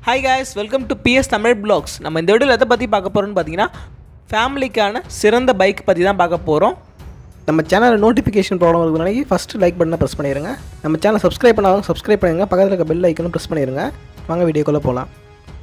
hi guys welcome to PS Tamil blogs நம்ம இந்த வீடியோவில் எதை பற்றி பார்க்க போகிறோம்னு பார்த்தீங்கன்னா ஃபேமிலிக்கான சிறந்த பைக் பற்றி தான் பார்க்க போகிறோம் நம்ம சேனலில் நோட்டிஃபிகேஷன் ப்ராப்ளம் இருக்குதுனால ஃபஸ்ட்டு லைக் பட்டனை ப்ரெஸ் பண்ணிடுங்க நம்ம சேனலை சப்ஸ்கிரைப் பண்ணாதவங்க சப்ஸ்கிரைப் பண்ணுங்க பக்கத்தில் இருக்க பெல் ஐக்கனும் ப்ரெஸ் பண்ணிடுங்க வாங்க வீடியோக்குள்ளே போகலாம்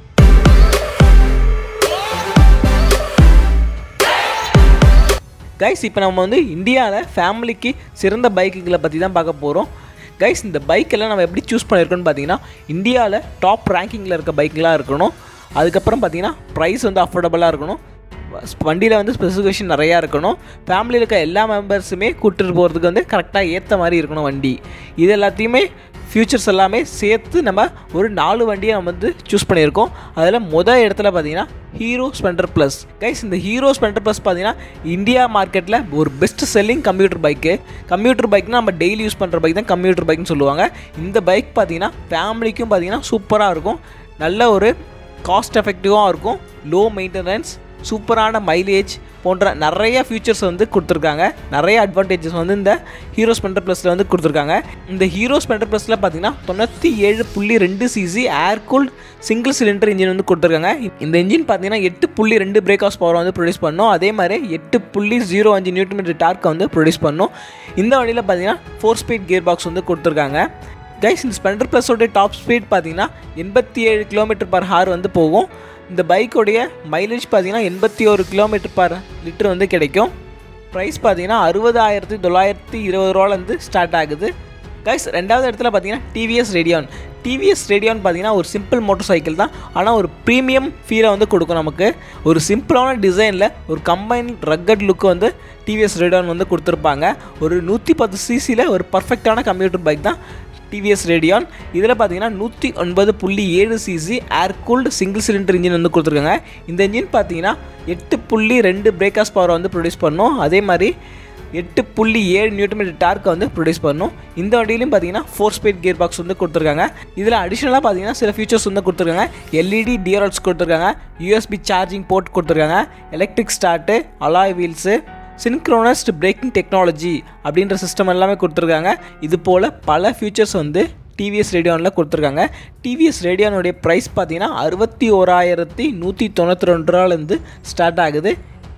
கைஸ் இப்போ நம்ம வந்து இந்தியாவில் ஃபேமிலிக்கு சிறந்த பைக்குகளை பற்றி தான் பார்க்க போகிறோம் கைஸ் இந்த பைக்கெல்லாம் நம்ம எப்படி சூஸ் பண்ணியிருக்கோம்னு பார்த்தீங்கன்னா இந்தியாவில் டாப் ரேங்கிங்கில் இருக்க பைக்கெலாம் இருக்கணும் அதுக்கப்புறம் பார்த்தீங்கன்னா ப்ரைஸ் வந்து அஃபோர்டபுளாக இருக்கணும் வண்டியில் வந்து ஸ்பெசிஃபிகேஷன் நிறையா இருக்கணும் ஃபேமிலியில் இருக்க எல்லா மெம்பர்ஸுமே கூட்டிட்டு போகிறதுக்கு வந்து கரெக்டாக ஏற்ற மாதிரி இருக்கணும் வண்டி இது எல்லாத்தையுமே ஃபியூச்சர்ஸ் எல்லாமே சேர்த்து நம்ம ஒரு நாலு வண்டியை நம்ம வந்து சூஸ் பண்ணியிருக்கோம் அதில் மொதல் இடத்துல பார்த்தீங்கன்னா ஹீரோ ஸ்பெண்டர் ப்ளஸ் கைஸ் இந்த ஹீரோ ஸ்பெண்டர் ப்ளஸ் பார்த்தீங்கன்னா இந்தியா மார்க்கெட்டில் ஒரு best selling commuter bike commuter பைக்னா நம்ம டெய்லி யூஸ் பண்ணுற பைக் தான் கம்ப்யூட்டர் பைக்னு சொல்லுவாங்க இந்த பைக் பார்த்தீங்கன்னா ஃபேமிலிக்கும் பார்த்தீங்கன்னா சூப்பராக இருக்கும் நல்ல ஒரு காஸ்ட் எஃபெக்டிவாக இருக்கும் லோ மெயின்டெனன்ஸ் சூப்பரான மைலேஜ் போன்ற நிறைய ஃபீச்சர்ஸ் வந்து கொடுத்துருக்காங்க நிறைய அட்வான்டேஜஸ் வந்து இந்த ஹீரோ ஸ்பெண்டர் ப்ளஸில் வந்து கொடுத்துருக்காங்க இந்த ஹீரோ ஸ்பெண்டர் ப்ளஸில் பார்த்தீங்கன்னா தொண்ணூற்றி ஏழு புள்ளி ரெண்டு CC air cooled single cylinder engine வந்து கொடுத்துருக்காங்க இந்த இன்ஜின் பார்த்தீங்கன்னா எட்டு புள்ளி ரெண்டு பிரேக் ஹவுஸ் பவர் வந்து ப்ரொடியூஸ் பண்ணும் அதே மாதிரி எட்டு புள்ளி ஜீரோ அஞ்சு நியூட்டன் மீட்டர் டார்க்கை வந்து ப்ரொடியூஸ் பண்ணும் இந்த வண்டியில் பார்த்தீங்கன்னா ஃபோர் ஸ்பீட் கியர் பாக்ஸ் வந்து கொடுத்துருக்காங்க கைஸ் இந்த ஸ்பெண்டர் ப்ளஸோடைய டாப் ஸ்பீட் பார்த்தீங்கன்னா எண்பத்தி ஏழு கிலோமீட்டர் பர் ஹார் வந்து போகும் இந்த பைக்கோடைய மைலேஜ் பார்த்தீங்கன்னா எண்பத்தி ஒரு கிலோமீட்டர் பர் லிட்டர் வந்து கிடைக்கும் ப்ரைஸ் பார்த்தீங்கன்னா அறுபதாயிரத்தி தொள்ளாயிரத்தி இருபது ரூபாலேருந்து ஸ்டார்ட் ஆகுது கைஸ் ரெண்டாவது இடத்துல பார்த்தீங்கன்னா டிவிஎஸ் ரேடியான் டிவிஎஸ் ரேடியான் பார்த்தீங்கன்னா ஒரு சிம்பிள் மோட்டர் சைக்கிள் தான் ஆனால் ஒரு ப்ரீமியம் ஃபீலை வந்து கொடுக்கும் நமக்கு ஒரு சிம்பிளான டிசைனில் ஒரு கம்பைன் ரக்கட் லுக் வந்து டிவிஎஸ் ரேடியான் வந்து கொடுத்துருப்பாங்க ஒரு நூற்றி பத்து சிசியில் ஒரு பர்ஃபெக்டான கம்ப்யூட்டர் பைக் தான் டிவிஎஸ் ரேடியான் இதில் பார்த்தீங்கன்னா நூற்றி ஒன்பது புள்ளி ஏழு CC air cooled single cylinder engine வந்து கொடுத்துருக்காங்க இந்த இன்ஜின் பார்த்தீங்கன்னா எட்டு புள்ளி ரெண்டு பிரேக்கர்ஸ் பவர் வந்து ப்ரொடியூஸ் பண்ணும் அதே மாதிரி எட்டு புள்ளி ஏழு நியூட்டன் டார்க்கை வந்து ப்ரொடியூஸ் பண்ணும் இந்த வண்டியிலையும் பார்த்தீங்கன்னா ஃபோர் ஸ்பீட் கியர் பாக்ஸ் வந்து கொடுத்துருக்காங்க இதில் அடிஷ்னலாக பார்த்தீங்கன்னா சில ஃபீச்சர்ஸ் வந்து கொடுத்துருக்காங்க எல்இடி டிஆர்எல்ஸ் கொடுத்துருக்காங்க யூஎஸ்பி சார்ஜிங் போர்ட் கொடுத்துருக்காங்க electric start alloy wheels synchronised braking technology அப்படின்ற சிஸ்டம் எல்லாமே கொடுத்துருக்காங்க இது போல் பல ஃபீச்சர்ஸ் வந்து டிவிஎஸ் ரேடியானில் கொடுத்துருக்காங்க டிவிஎஸ் ரேடியானுடைய ப்ரைஸ் பார்த்தீங்கன்னா அறுபத்தி ஓராயிரத்தி நூற்றி தொண்ணூற்றி ரெண்டு ரூபாலேருந்து ஸ்டார்ட் ஆகுது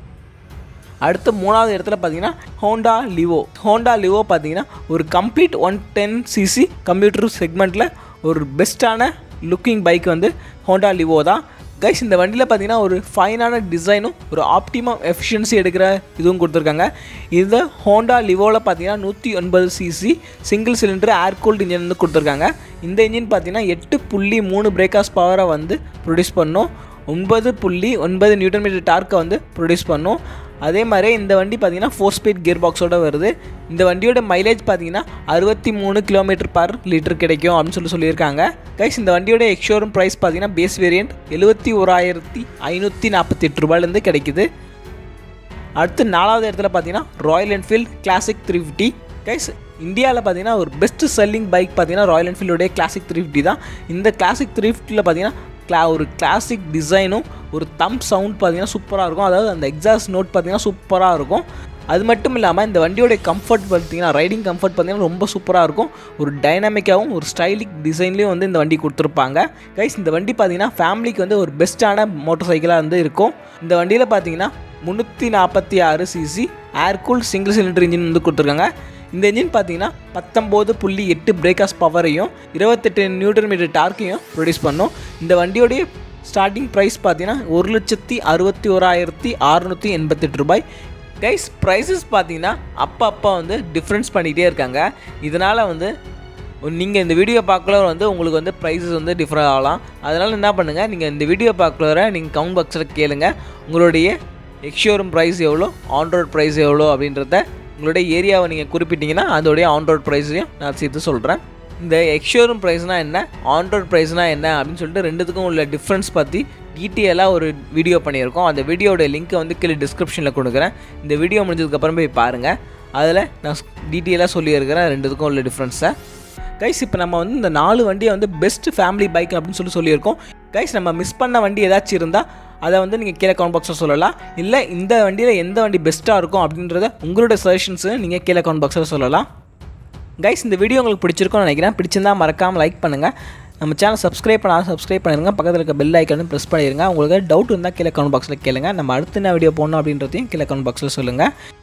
அடுத்த மூணாவது இடத்துல பார்த்தீங்கன்னா ஹோண்டா லிவோ ஹோண்டா லிவோ பார்த்தீங்கன்னா ஒரு complete one ten CC commuter செக்மெண்ட்டில் ஒரு பெஸ்ட்டான லுக்கிங் பைக் வந்து ஹோண்டா லிவோ தான் கைஸ் இந்த வண்டியில் பார்த்தீங்கன்னா ஒரு ஃபைனான டிசைனும் ஒரு ஆப்டிமம் எஃபிஷியன்சி எடுக்கிற இதுவும் கொடுத்துருக்காங்க இந்த ஹோண்டா லிவோவில் பார்த்தீங்கன்னா நூற்றி ஒன்பது CC single cylinder air cooled engine வந்து கொடுத்துருக்காங்க இந்த இன்ஜின் பார்த்தீங்கன்னா எட்டு புள்ளி மூணு பிரேக்காஸ் பவரை வந்து ப்ரொடியூஸ் பண்ணும் ஒன்பது புள்ளி ஒன்பது நியூட்டன் மீட்டர் டார்க்கை வந்து ப்ரொடியூஸ் பண்ணும் அதே மாதிரி இந்த வண்டி பார்த்தீங்கன்னா ஃபோர் ஸ்பீட் கியர் பாக்ஸோட வருது இந்த வண்டியோட மைலேஜ் பார்த்தீங்கன்னா அறுபத்தி மூணு கிலோமீட்டர் பர் லிட்டர் கிடைக்கும் அப்படின்னு சொல்லி சொல்லியிருக்காங்க கைஸ் இந்த வண்டியோட எக்ஷோரூம் ப்ரைஸ் பார்த்தீங்கன்னா பேஸ் வேரியன்ட் எழுபத்தி ஓராயிரத்தி ஐநூற்றி நாற்பத்தி எட்டு ரூபாயிலேருந்து கிடைக்குது அடுத்து நாலாவது இடத்துல பார்த்தீங்கன்னா Royal Enfield Classic three fifty guys இந்தியாவில் பார்த்தீங்கன்னா ஒரு பெஸ்ட் செல்லிங் பைக் பார்த்தீங்கன்னா ராயல் என்ஃபீல்டோடைய கிளாசிக் த்ரீ ஃபிஃப்டி தான் இந்த கிளாசிக் த்ரீ ஃபிஃப்டியில் பார்த்தீங்கன்னா கிளா ஒரு கிளாசிக் டிசைனும் ஒரு தம் சவுண்ட் பார்த்தீங்கன்னா சூப்பராக இருக்கும் அதாவது அந்த எக்ஸாஸ்ட் நோட் பார்த்தீங்கன்னா சூப்பராக இருக்கும் அது மட்டும் இல்லாமல் இந்த வண்டியோடைய கம்ஃபர்ட் பார்த்தீங்கன்னா ரைடிங் கம்ஃபர்ட் பார்த்தீங்கன்னா ரொம்ப சூப்பராக இருக்கும் ஒரு டைனாமிக்காகவும் ஒரு ஸ்டைலிக் டிசைன்லேயும் வந்து இந்த வண்டி கொடுத்துருப்பாங்க கைஸ் இந்த வண்டி பார்த்தீங்கன்னா ஃபேமிலிக்கு வந்து ஒரு பெஸ்ட்டான மோட்டர் சைக்கிளாக வந்து இருக்கும் இந்த வண்டியில் பார்த்தீங்கன்னா முந்நூற்றி நாற்பத்தி ஆறு CC air cool single cylinder engine வந்து கொடுத்துருக்காங்க இந்த இன்ஜின் பார்த்தீங்கன்னா பத்தொம்போது புள்ளி எட்டு பிரேக்கர்ஸ் பவரையும் இருபத்தெட்டு நியூட்டன் மீட்டர் டார்க்கையும் ப்ரொடியூஸ் பண்ணும் இந்த வண்டியோடைய ஸ்டார்டிங் ப்ரைஸ் பார்த்தீங்கன்னா ஒரு லட்சத்தி அறுபத்தி ஓராயிரத்தி அறுநூற்றி எண்பத்தெட்டு ரூபாய் கைஸ் ப்ரைஸஸ் பார்த்தீங்கன்னா அப்போ அப்போ வந்து டிஃப்ரென்ஸ் பண்ணிகிட்டே இருக்காங்க இதனால் வந்து நீங்கள் இந்த வீடியோ பார்க்கல வந்து உங்களுக்கு வந்து ப்ரைஸஸ் வந்து டிஃப்ரெண்ட் ஆகலாம் அதனால் என்ன பண்ணுங்கள் நீங்கள் இந்த வீடியோ பார்க்கல நீங்கள் கவுண்ட் பாக்ஸில் கேளுங்க உங்களுடைய எக்ஷோரூம் ப்ரைஸ் எவ்வளோ ஆன்ரோட் ப்ரைஸ் எவ்வளோ அப்படின்றத உங்களுடைய ஏரியாவை நீங்கள் குறிப்பிட்டீங்கன்னா அதோடைய ஆன்ரோட் ப்ரைஸையும் நான் சேர்த்து சொல்கிறேன் இந்த எக்ஷோரூம் ப்ரைஸ்னால் என்ன ஆன்ரோட் ப்ரைஸ்னால் என்ன அப்படின்னு சொல்லிட்டு ரெண்டுத்துக்கும் உள்ள டிஃப்ரென்ஸ் பற்றி டீட்டெயிலாக ஒரு வீடியோ பண்ணியிருக்கோம் அந்த வீடியோட லிங்க்கை வந்து கீழே டிஸ்கிரிப்ஷனில் கொடுக்குறேன் இந்த வீடியோ முடிஞ்சதுக்கப்புறம் போய் பாருங்கள் அதில் நான் டீட்டெயிலாக சொல்லியிருக்கிறேன் ரெண்டுத்துக்கும் உள்ள டிஃப்ரென்ஸை கைஸ் இப்போ நம்ம வந்து இந்த நாலு வண்டியை வந்து பெஸ்ட் ஃபேமிலி பைக் அப்படின்னு சொல்லி சொல்லியிருக்கோம் கைஸ் நம்ம மிஸ் பண்ண வண்டி ஏதாச்சும் இருந்தால் அதை வந்து நீங்கள் கீழே கமெண்ட் பாக்ஸில் சொல்லலாம் இல்லை இந்த வண்டியில் எந்த வண்டி பெஸ்ட்டாக இருக்கும் அப்படின்றத உங்களோட சஜஷன்ஸு நீங்கள் கீழே கமெண்ட் பாக்ஸில் சொல்லலாம் கைஸ் இந்த வீடியோ உங்களுக்கு பிடிச்சிருக்கும்னு நினைக்கிறேன் பிடிச்சிருந்தா மறக்காமல் லைக் பண்ணுங்கள் நம்ம சேனல் சப்ஸ்கிரைப் பண்ணாலும் சப்ஸ்கிரைப் பண்ணிருங்க பக்கத்தில் இருக்க பெல் ஐக்கானும் ப்ரெஸ் பண்ணிடுங்க உங்களுக்கு டவுட் இருந்தால் கீழே கமெண்ட் பாக்ஸில் கேளுங்க நம்ம அடுத்த என்ன வீடியோ போடணும் அப்படின்றதையும் கீழே கமெண்ட் பாக்ஸில் சொல்லுங்கள்